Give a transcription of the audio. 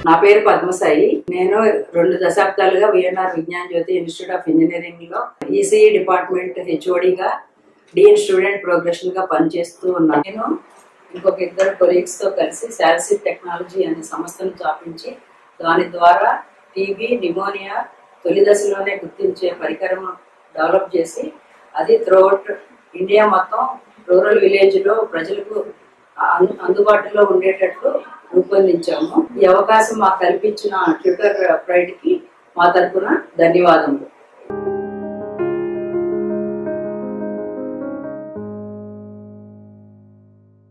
నా పేరు పద్మసాయి నేను రెండు దశాబ్దాలుగా VNR Vignan Jyothi institute of engineering లో ఈసీఈ డిపార్ట్మెంట్ హెచ్ఓడిగా డీన్ స్టూడెంట్ ప్రోగ్రెషన్ గా పనిచేస్తూ ఉన్నాను నేను ఇంకొక ఇద్దరు కొలీగ్స్ తో కలిసి శాల్సిట్ టెక్నాలజీ అనే సంస్థను స్థాపించి దాని ద్వారా టీబీ నిమోనియా తొలి దశలోనే గుర్తించే పరికరం డెవలప్ చేసి అది త్రూఅవుట్ ఇండియా మొత్తం రూరల్ విలేజ్ లో ప్రజలకు అను- అందుబాటులో ఉండేటట్లు రూపొందించాము ఈ అవకాశం మాకు కల్పించిన ట్విట్టర్ ప్రైడ్ కి మా తరపున ధన్యవాదములు